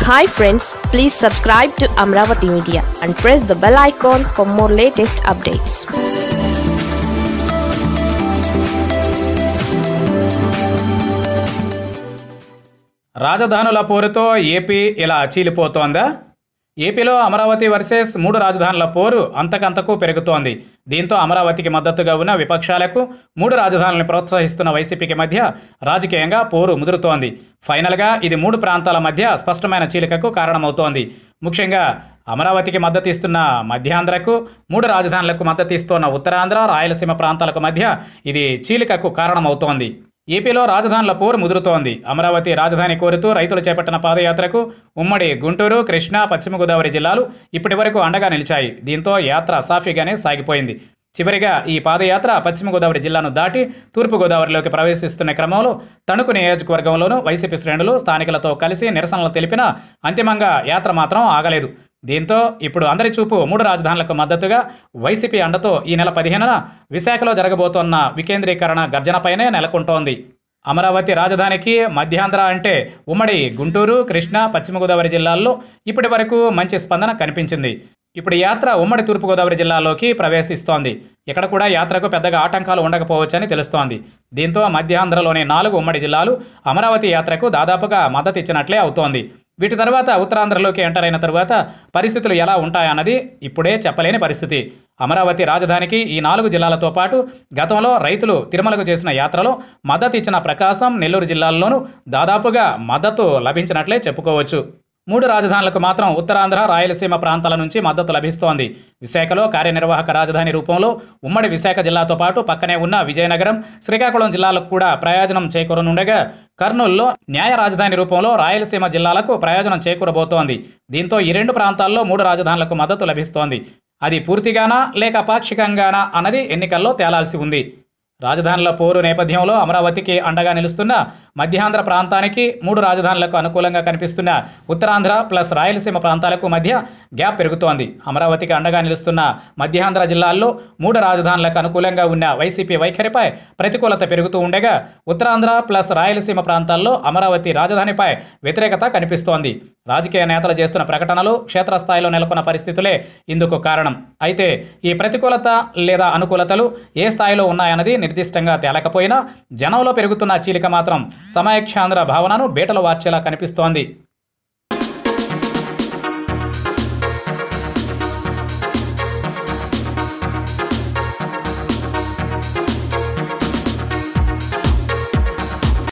hi friends please subscribe to Amaravati media and press the bell icon for more latest updates రాజధానుల పోరుతో AP ఇలా చీలిపోతోందా ఏపీలో Amaravati versus మూడు రాజధానుల పోరు అంతకంతకు పెరుగుతోంది దీంతో అమరావతికి మద్దతుగా ఉన్న విపక్షాలకు మూడు రాజధానులను ప్రోత్సహిస్తున్న వైసీపీకి మధ్య రాజకీయంగా పోరు ముదురుతోంది ఫైనల్గా ఇది మూడు ప్రాంతాల మధ్య స్పష్టమైన చీలికకు కారణమవుతోంది ముఖ్యంగా అమరావతికి మద్దతు ఇస్తున్న మధ్యాంధ్రకు మూడు రాజధానులకు మద్దతు ఇస్తున్న ఉత్తరాంధ్ర రాయలసీమ ప్రాంతాలకు మధ్య ఇది చీలికకు కారణమవుతోంది ఏపీలో రాజధానుల పోరు ముదురుతోంది అమరావతి రాజధాని కోరుతూ రైతులు చేపట్టిన పాదయాత్రకు ఉమ్మడి గుంటూరు కృష్ణా పశ్చిమ గోదావరి జిల్లాలు ఇప్పటి వరకు అండగా నిలిచాయి దీంతో యాత్ర సాఫీగానే సాగిపోయింది చివరిగా ఈ పాదయాత్ర పశ్చిమ గోదావరి జిల్లాను దాటి తూర్పు గోదావరిలోకి ప్రవేశిస్తున్న క్రమంలో తణుకు నియోజకవర్గంలోనూ వైసీపీ శ్రేణులు స్థానికులతో కలిసి నిరసనలు తెలిపినా అంతిమంగా యాత్ర మాత్రం ఆగలేదు దీంతో ఇప్పుడు అందరి చూపు మూడు రాజధానులకు మద్దతుగా వైసీపీ అండతో ఈ నెల పదిహేనున విశాఖలో జరగబోతోన్న వికేంద్రీకరణ గర్జనపైనే నెలకొంటోంది అమరావతి రాజధానికి మధ్యాంధ్ర అంటే ఉమ్మడి గుంటూరు కృష్ణా పశ్చిమ గోదావరి జిల్లాల్లో ఇప్పటి వరకు మంచి స్పందన కనిపించింది ఇప్పుడు యాత్ర ఉమ్మడి తూర్పుగోదావరి జిల్లాలోకి ప్రవేశిస్తోంది ఇక్కడ కూడా యాత్రకు పెద్దగా ఆటంకాలు ఉండకపోవచ్చని తెలుస్తోంది దీంతో మధ్యాంధ్రలోని నాలుగు ఉమ్మడి జిల్లాలు అమరావతి యాత్రకు దాదాపుగా మద్దతు ఇచ్చినట్లే అవుతోంది వీటి తర్వాత ఉత్తరాంధ్రలోకి ఎంటర్ అయిన తరువాత పరిస్థితులు ఎలా ఉంటాయన్నది ఇప్పుడే చెప్పలేని పరిస్థితి అమరావతి రాజధానికి ఈ నాలుగు జిల్లాలతో పాటు గతంలో రైతులు తిరుమలకు చేసిన యాత్రలో మద్దతు ఇచ్చిన ప్రకాశం నెల్లూరు జిల్లాల్లోనూ దాదాపుగా మద్దతు లభించినట్లే చెప్పుకోవచ్చు మూడు రాజధానులకు మాత్రం ఉత్తరాంధ్ర రాయలసీమ ప్రాంతాల నుంచి మద్దతు లభిస్తోంది విశాఖలో కార్యనిర్వాహక రాజధాని రూపంలో ఉమ్మడి విశాఖ జిల్లాతో పాటు పక్కనే ఉన్న విజయనగరం శ్రీకాకుళం జిల్లాలకు కూడా ప్రయోజనం చేకూరనుండగా కర్నూలులో న్యాయ రాజధాని రూపంలో రాయలసీమ జిల్లాలకు ప్రయోజనం చేకూరబోతోంది దీంతో ఈ రెండు ప్రాంతాల్లో మూడు రాజధానులకు మద్దతు లభిస్తోంది అది పూర్తిగానా లేక పాక్షికంగానా అన్నది ఎన్నికల్లో తేలాల్సి ఉంది రాజధానుల పోరు నేపథ్యంలో అమరావతికి అండగా నిలుస్తున్న మధ్యాంధ్ర ప్రాంతానికి మూడు రాజధానులకు అనుకూలంగా కనిపిస్తున్న ఉత్తరాంధ్ర ప్లస్ రాయలసీమ ప్రాంతాలకు మధ్య గ్యాప్ పెరుగుతోంది అమరావతికి అండగా నిలుస్తున్న మధ్యాంధ్ర జిల్లాల్లో మూడు రాజధానులకు అనుకూలంగా ఉన్న వైసీపీ వైఖరిపై ప్రతికూలత పెరుగుతూ ఉండగా ఉత్తరాంధ్ర ప్లస్ రాయలసీమ ప్రాంతాల్లో అమరావతి రాజధానిపై వ్యతిరేకత కనిపిస్తోంది రాజకీయ నేతలు చేస్తున్న ప్రకటనలు క్షేత్రస్థాయిలో నెలకొన్న పరిస్థితులే ఇందుకు కారణం అయితే ఈ ప్రతికూలత లేదా అనుకూలతలు ఏ స్థాయిలో ఉన్నాయన్నది నిర్దిష్టంగా తేలకపోయినా జనంలో పెరుగుతున్న చీలిక మాత్రం సమాయక్షాంధ్ర భావనను బీటలు వార్చేలా కనిపిస్తోంది